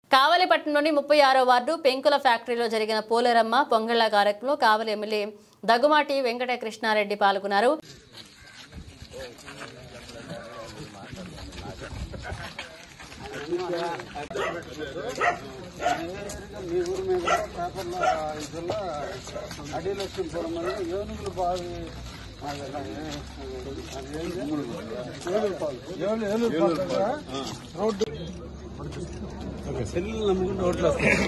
కావలిపట్నంలోని ముప్పై ఆరో వార్డు పెంకుల ఫ్యాక్టరీలో జరిగిన పోలేరమ్మ పొంగళ్ల కార్యక్రమంలో కావలి ఎమ్మెల్యే దగ్గుమాటి వెంకట కృష్ణారెడ్డి పాల్గొన్నారు మీ ఊరి మీద పేపర్లో ఇదిలో అడీలు వచ్చిన పొలమని ఏనుగులు బావి అది ఎలా ఏ- అది ఏంది? ఏలూరు పాలు. ఏలూరు ఏలూరు పాలు కదా? రోడ్డు సెల్లు నమ్ముకుంటే ఓట్లు వస్తాయి